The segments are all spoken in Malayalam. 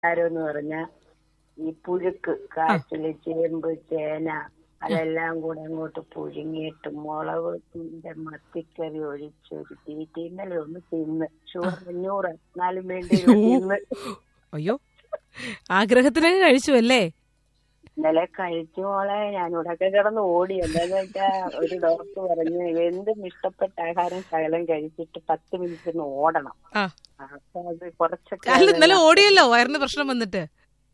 ആഹാരം എന്ന് പറഞ്ഞ ഈ പുഴുക്ക് കാച്ചില് ചേമ്പ് ചേന അതെല്ലാം കൂടെ അങ്ങോട്ട് പുഴുങ്ങിയിട്ട് മുളകിന്റെ മത്തിക്കറി ഒഴിച്ച് ഒരു തീറ്റി ഇന്നലെ ഒന്ന് തിന്ന് ഷുഗർ അഞ്ഞൂറ് എന്നാലും വേണ്ടി തിന്ന് അയ്യോ ആഗ്രഹത്തിന് കഴിച്ചു അല്ലേ ഇന്നലെ കഴിച്ചു മോളെ ഞാനിവിടൊക്കെ കിടന്ന് ഓടി എന്താന്ന് വെച്ചാ ഒരു ഡോക്ടർ പറഞ്ഞു എന്തും ഇഷ്ടപ്പെട്ട ആഹാരം ശകലം കഴിച്ചിട്ട് പത്ത് മിനിറ്റിന് ഓടണം ആ അപ്പൊ അത് കുറച്ചൊക്കെ അല്ല ഇന്നലെ ഓടിയല്ലോ വയറിന് പ്രശ്നം വന്നിട്ട്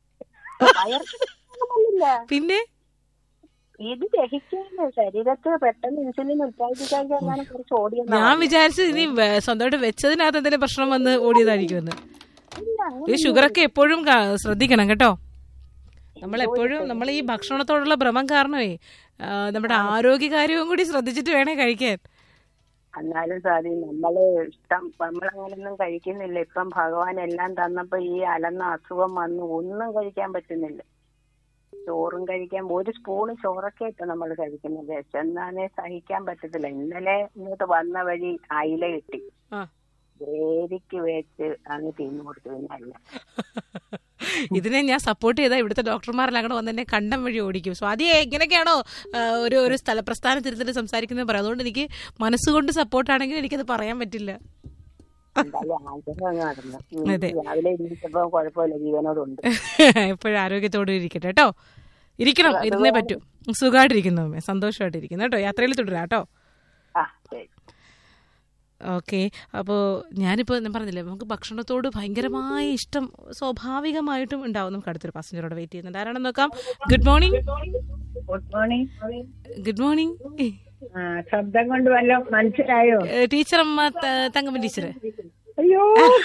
വയറില്ല പിന്നെ ഇത് ദഹിക്കാന് ശരീരത്തിൽ പെട്ടെന്ന് ഇൻസുലിൻ ഉത്പാദിപ്പിക്കാൻ കഴിഞ്ഞാൽ കുറച്ച് ഓടിയെന്നാ ഞാൻ വിചാരിച്ചു ഇനി വേ- സ്വന്തമായിട്ട് വെച്ചതിനകത്ത് എന്തെങ്കിലും പ്രശ്നം വന്ന് ഓടിയതായിരിക്കുമെന്ന് ഈ ഷുഗറൊക്കെ എപ്പോഴും കാ- ശ്രദ്ധിക്കണം കേട്ടോ നമ്മൾ എപ്പോഴും നമ്മൾ ഈ ഭക്ഷണത്തോടുള്ള ഭ്രമം കാരണമേ ആ, നമ്മുടെ ആരോഗ്യകാര്യവും കൂടി ശ്രദ്ധിച്ചിട്ട് വേണേ കഴിക്കാൻ എന്നാലും സാധി നമ്മള് ഇഷ്ടം നമ്മളങ്ങനൊന്നും കഴിക്കുന്നില്ല ഇപ്പം ഭഗവാൻ എല്ലാം തന്നപ്പോ ഈ അലന്ന അസുഖം വന്നു ഒന്നും കഴിക്കാൻ പറ്റുന്നില്ല ചോറും കഴിക്കാൻ ഒരു സ്പൂണ് ചോറൊക്കെ ഇട്ട് നമ്മൾ കഴിക്കുന്നത് എന്നാന്നേ സഹിക്കാൻ പറ്റത്തില്ല ഇന്നലെ ഇങ്ങോട്ട് വന്ന വഴി അയില കിട്ടി ആ ഗ്രേവിക്ക് വെച്ച് അങ്ങ് തിന്നു കൊടുത്തു പിന്നെ അല്ല ഇതിനെ ഞാൻ സപ്പോർട്ട് ചെയ്താൽ ഇവിടുത്തെ ഡോക്ടർമാരെല്ലാം കൂടെ വന്ന് എന്നെ കണ്ടം വഴി ഓടിക്കും സ്വാതിയെ ഇങ്ങനെയൊക്കെയാണോ ആ, ഒരു ഒരു സ്ഥല പ്രസ്ഥാനത്തിരുന്നിട്ട് സംസാരിക്കുന്നത് പറയാം അതുകൊണ്ട് എനിക്ക് മനസ്സുകൊണ്ട് സപ്പോർട്ടാണെങ്കിൽ എനിക്കത് പറയാൻ പറ്റില്ല എന്തായാലും ആഗ്രഹം അങ്ങ് നടന്നു ഉം. അതെ. രാവിലെ എണീറ്റപ്പോ കുഴപ്പമില്ല ജീവനോടുണ്ട് എപ്പോഴും ആരോഗ്യത്തോടെ ഇരിക്കട്ടെ കേട്ടോ ഇരിക്കണം ഇരുന്നേ പറ്റൂ സുഖമായിട്ടിരിക്കുന്നു അമ്മേ സന്തോഷമായിട്ടിരിക്കുന്നു കേട്ടോ യാത്രയിൽ തുടരാം കേട്ടോ ആ ശരി ഓക്കെ അപ്പോൾ ഞാനിപ്പോൾ ഞാൻ പറഞ്ഞില്ലേ നമുക്ക് ഭക്ഷണത്തോട് ഭയങ്കരമായ ഇഷ്ടം സ്വാഭാവികമായിട്ടും ഉണ്ടാവും നമുക്ക് അടുത്തൊരു പാസഞ്ചറോട് വെയിറ്റ് ചെയ്യുന്നുണ്ട് ആരാണെന്ന് നോക്കാം good morning good morning good morning ആ ശബ്ദം കൊണ്ട് വല്ലതും മനസ്സിലായോ ടീച്ചർ അമ്മ ത- തങ്കമ്മ ടീച്ചർ അയ്യോ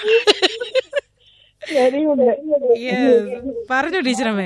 വെരി ഗുഡ് പറഞ്ഞു ടീച്ചറമ്മേ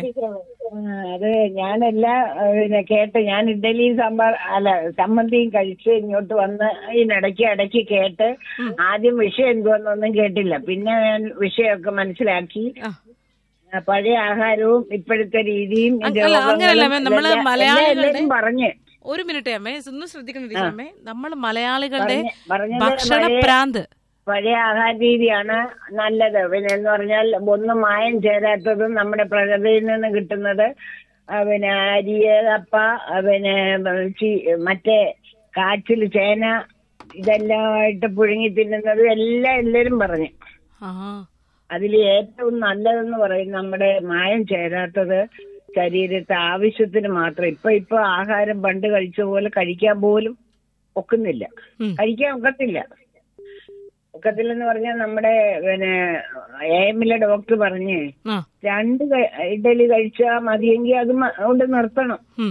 അത് ഞാനെല്ലാ ആ, പിന്നെ കേട്ട് ഞാൻ ഇഡ്ഡലിയും സാമ്പാർ അല്ല ചമ്മന്തിയും കഴിച്ച് ഇങ്ങോട്ട് വന്ന് ഇതിനിടയ്ക്ക് ഇടയ്ക്ക് കേട്ട് ആദ്യം വിഷയം എന്തുവന്നൊന്നും കേട്ടില്ല പിന്നെ ഞാൻ വിഷയമൊക്കെ മനസ്സിലാക്കി ആ. ആ, പഴയ ആഹാരവും ഇപ്പോഴത്തെ രീതിയും അല്ല, അങ്ങനെയല്ല, രോഗങ്ങളും നമ്മള് എല്ലാം- മലയാളികളുടെ- എല്ലാം എല്ലാവരും പറഞ്ഞ് ഒരു മിനിറ്റ് അമ്മേ ഒന്ന് ശ്രദ്ധിക്കണം ടീച്ചറമ്മേ നമ്മൾ മലയാളികളുടെ പറഞ്ഞ- പറഞ്ഞത് ഭക്ഷണ പഴയ- പ്രാന്ത് പഴയ ആഹാര രീതിയാണ് നല്ലത് പിന്നെ എന്ന് പറഞ്ഞാൽ ഒന്നും മായം ചേരാത്തതും നമ്മുടെ പ്രകൃതിയിൽ നിന്ന് കിട്ടുന്നത് ആ, പിന്നെ അരി കപ്പ ആ, പിന്നെ ചി- മറ്റേ കാച്ചിൽ ചേന ഇതെല്ലാം ആയിട്ട് പുഴുങ്ങി തിന്നുന്നത് എല്ലാം എല്ലാവരും പറഞ്ഞു ആ അതിൽ ഏറ്റവും നല്ലതെന്ന് പറയും നമ്മുടെ മായം ചേരാത്തത് ശരീരത്തെ ആവശ്യത്തിന് മാത്രം ഇപ്പൊ ഇപ്പൊ ആഹാരം പണ്ട് കഴിച്ച പോലെ കഴിക്കാൻ പോലും ഒക്കുന്നില്ല ഉം. കഴിക്കാൻ ഒക്കത്തില്ല ഒക്കത്തില്ലെന്ന് പറഞ്ഞാൽ നമ്മുടെ പിന്നെ എമ്മിലെ ഡോക്ടർ പറഞ്ഞ് ആ രണ്ട് ക- ഇഡലി കഴിച്ചാൽ മതിയെങ്കിൽ അത് മ- കൊണ്ട് നിർത്തണം ഉം.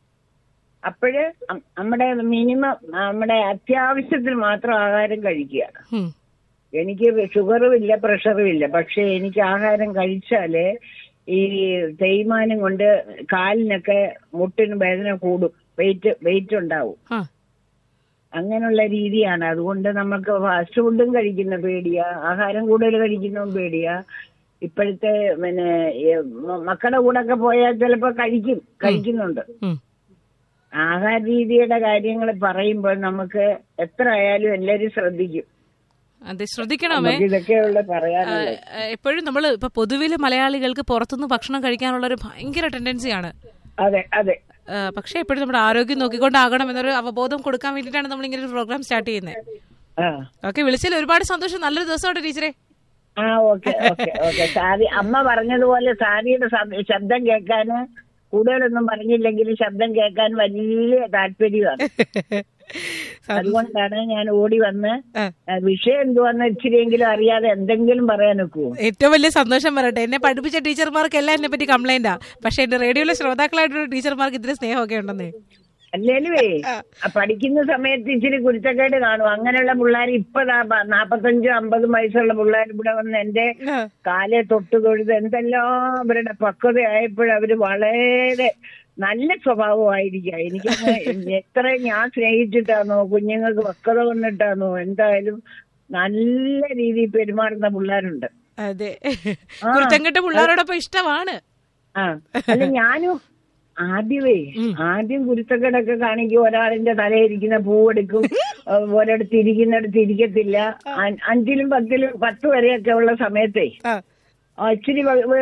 അപ്പോഴ് നമ്മുടെ മിനിമം നമ്മുടെ അത്യാവശ്യത്തിന് മാത്രം ആഹാരം കഴിക്കുക ഉം. എനിക്ക് ഷുഗറും ഇല്ല പ്രഷറും ഇല്ല പക്ഷെ എനിക്ക് ആഹാരം കഴിച്ചാല് ഈ തേയ്മാനം കൊണ്ട് കാലിനൊക്കെ മുട്ടിന് വേദന കൂടും വെയിറ്റ് വെയിറ്റ് ഉണ്ടാവും ആ അങ്ങനെയുള്ള രീതിയാണ് അതുകൊണ്ട് നമുക്ക് ഫാസ്റ്റ് ഫുഡും കഴിക്കുന്ന പേടിയാ ആഹാരം കൂടുതൽ കഴിക്കുന്നതും പേടിയാ ഇപ്പോഴത്തെ പിന്നെ ഈ മ- മക്കളുടെ കൂടെ ഒക്കെ പോയാൽ ചിലപ്പോ കഴിക്കും കഴിക്കുന്നുണ്ട് ഉം. ആഹാര രീതിയുടെ കാര്യങ്ങൾ പറയുമ്പോൾ നമുക്ക് എത്ര ആയാലും എല്ലാരും ശ്രദ്ധിക്കും അതെ ശ്രദ്ധിക്കണമേ നമുക്ക് ഇതൊക്കെയുള്ള പറയാനുള്ളത് എപ്പോഴും നമ്മൾ ഇപ്പൊ പൊതുവില് മലയാളികൾക്ക് പുറത്തുനിന്ന് ഭക്ഷണം കഴിക്കാനുള്ള ഒരു ഭയങ്കര ടെൻഡൻസിയാണ് അതെ അതെ ആ, പക്ഷെ എപ്പോഴും നമ്മുടെ ആരോഗ്യം നോക്കിക്കൊണ്ടാകണം എന്നൊരു അവബോധം കൊടുക്കാൻ വേണ്ടിയിട്ടാണ് നമ്മൾ ഇങ്ങനെ ഒരു പ്രോഗ്രാം സ്റ്റാർട്ട് ചെയ്യുന്നത് ആ ഓക്കെ വിളിച്ചതിൽ ഒരുപാട് സന്തോഷം നല്ലൊരു ദിവസമായിട്ട് ടീച്ചറെ ആ ഓക്കെ ഓക്കെ ഓക്കെ സാരി അമ്മ പറഞ്ഞതുപോലെ സാരിയുടെ ശബ്- ശബ്ദം കേൾക്കാന് കൂടുതലൊന്നും പറഞ്ഞില്ലെങ്കിലും ശബ്ദം കേൾക്കാൻ വലിയ താല്പര്യമാണ് അതുകൊണ്ടാണ് ഞാൻ ഓടി വന്ന് ആ. ആ, വിഷയം എന്തുവാന്ന് ഇച്ചിരിയെങ്കിലും അറിയാതെ എന്തെങ്കിലും പറയാൻ ഒക്കുവോ ഏറ്റവും വലിയ സന്തോഷം പറയട്ടെ എന്നെ പഠിപ്പിച്ച ടീച്ചർമാർക്ക് എല്ലാം എന്നെ പറ്റി കംപ്ലൈന്റാ പക്ഷെ എന്റെ റേഡിയോയിലെ ശ്രോതാക്കളായിട്ടുള്ള ടീച്ചർമാർക്ക് ഇത്തിരി സ്നേഹമൊക്കെ ഉണ്ടെന്നേ അല്ലേലുവേ ആ, പഠിക്കുന്ന സമയത്ത് ഇച്ചിരി കുരുത്തക്കേട് കാണും അങ്ങനെയുള്ള പിള്ളേർ ഇപ്പൊ ദാ പ- നാപ്പത്തഞ്ചും അമ്പതും വയസ്സുള്ള പിള്ളേർ ഇവിടെ വന്ന് എന്റെ ആ. കാലെ തൊട്ട് തൊഴുത് എന്തെല്ലാം അവരുടെ പക്വതയായപ്പോഴവര് വളരെ നല്ല സ്വഭാവമായിരിക്കുക എനിക്ക് എത്ര ഞാൻ സ്നേഹിച്ചിട്ടാണോ കുഞ്ഞുങ്ങൾക്ക് പക്വത വന്നിട്ടാണോ എന്തായാലും നല്ല രീതിയിൽ പെരുമാറുന്ന പിള്ളേരുണ്ട് അതെ കുരുത്തങ്കെട്ട പിള്ളേരോടൊപ്പം ഇഷ്ടമാണ് ആ അല്ല ഞാനും ആദ്യമേ ആദ്യം കുരുത്തക്കേടൊക്കെ കാണിക്കും ഒരാളിന്റെ തലയിരിക്കുന്ന പൂവെടുക്കും ഏഹ് ഒരിടത്ത് ഇരിക്കുന്നിടത്ത് ഇരിക്കത്തില്ല അ- അഞ്ചിലും പത്തിലും പത്ത് വരെയൊക്കെ ഉള്ള സമയത്തേ ആ ആ ഇച്ചിരി വെ- വെ-